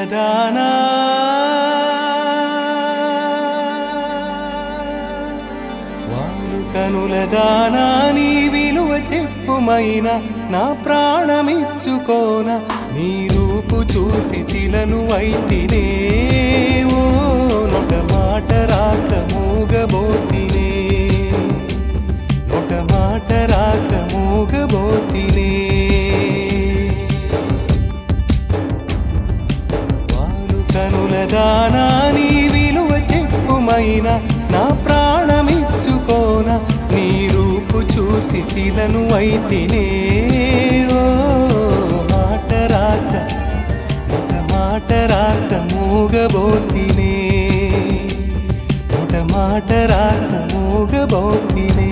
దానా వాలు కనుల దానా నీ విలువ చెప్పుమైన నా ప్రాణమిచ్చుకోన నీ రూపు చూసి శిలను అయితినే ఓ నొట మాట రాక మూగబోతినే నొట మాట రాక మూగబోతినే వారు కనుల దానా నీ విలువ చెప్పుమైన నా ప్రాణమిచ్చుకోన నీ రూపు చూసి శిలను అయితినే ఓ మాట రాక నొట మాట రాక మూగబోతినే నొట మాట రాక మూగబోతినే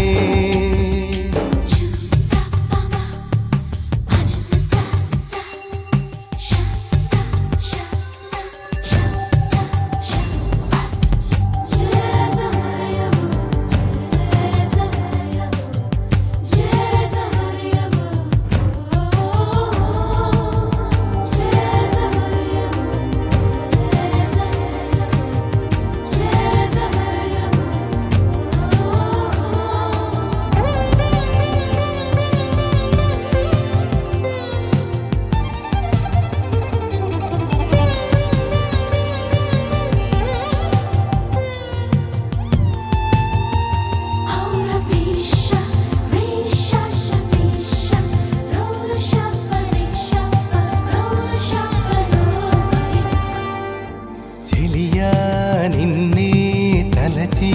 చెలియా నిన్నే తలచి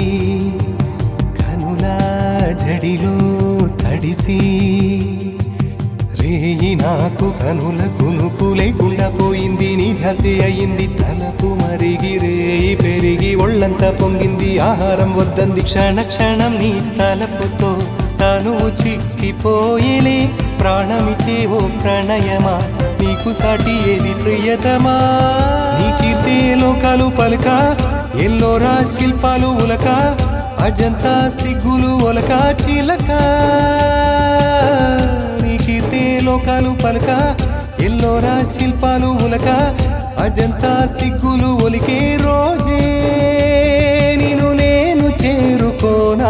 కనుల జడిలో తడిసి రేయి నాకు కనుల కునుకు లేకుండా పోయింది నీ ధసే అయింది తలపు మరిగి రేయి పెరిగి ఒళ్ళంతా పొంగింది ఆహారం వద్దంది క్షణ క్షణం నీ తలపుతో తనువు చిక్కిపోయేలే ప్రాణమిచే ఓ ప్రణయమా నీకు సాటి ఏది ప్రియతమా నీ కీర్తే లోకాలు పలుక ఎల్లోరా శిల్పాలు ఉలక అజంతా సిగ్గులు ఒలక చిలక నీ కీర్తే లోకాలు పలుక ఎల్లోరా శిల్పాలు ఉలక అజంతా సిగ్గులు ఒలికే రోజే నేను నేను చేరుకోనా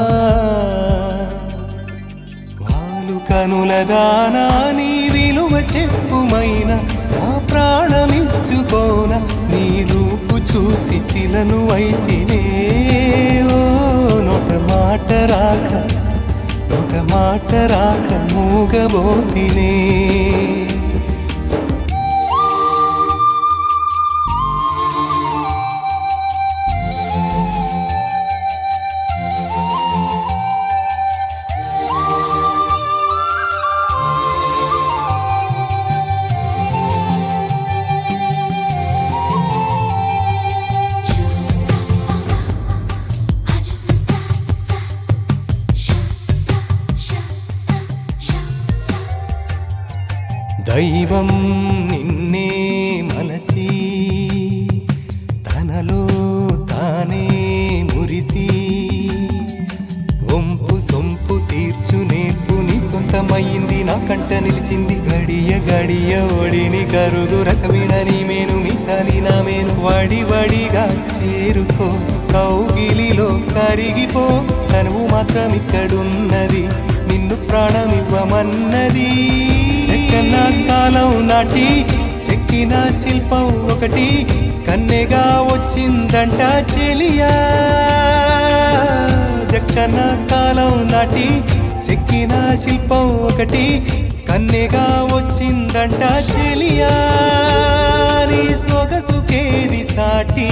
వాలు కనుల దానా నీ విలువ చెప్పుమైన నా ప్రాణమిచ్చుకోన నీ రూపు చూసి శిలను అయితేనే ఓ నొట మాట రాక నొట మాట రాక మూగబోతినే దైవం నిన్నే మలచి తనలో తానే మురిసి వంపు సొంపు తీర్చు నేర్పు నీ సొంతమయ్యింది నా కంట నిలిచింది గడియ గడియ ఒడిని కరుగు రసమిడని మేను మిట్టాలి నా మేను వడి వడిగా చేరుకో కౌగిలిలో కరిగిపో తనువు మాత్రం ఇక్కడున్నది నిన్ను ప్రాణమివ్వమన్నది చెక్కన కాలం నాటి చెక్కిన శిల్పం ఒకటి కన్నెగా వచ్చిందంట చెలియా జక్కన కాలం నాటి చెక్కిన శిల్పం ఒకటి కన్నెగా వచ్చిందంట చెలియా నీ సొగసుకేది సాటి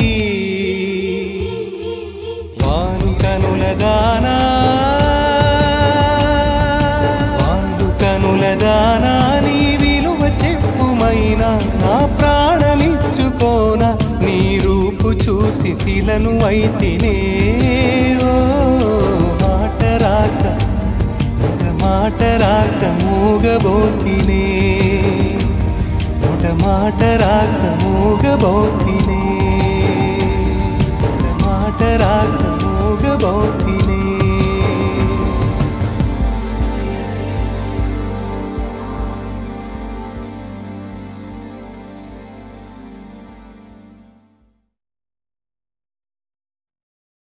వారు కనుల దానా వారు కనుల దానా నీ విలువ చెప్పుమైన నా ప్రాణమిచ్చుకోన నీ రూపు చూసి శిలను అయితేనే ఓ మాట రాక నొట మాట రాక మూగబోతినే నొట మాట రాక మూగబోతినే నొట మాట రాక మూగబోతినే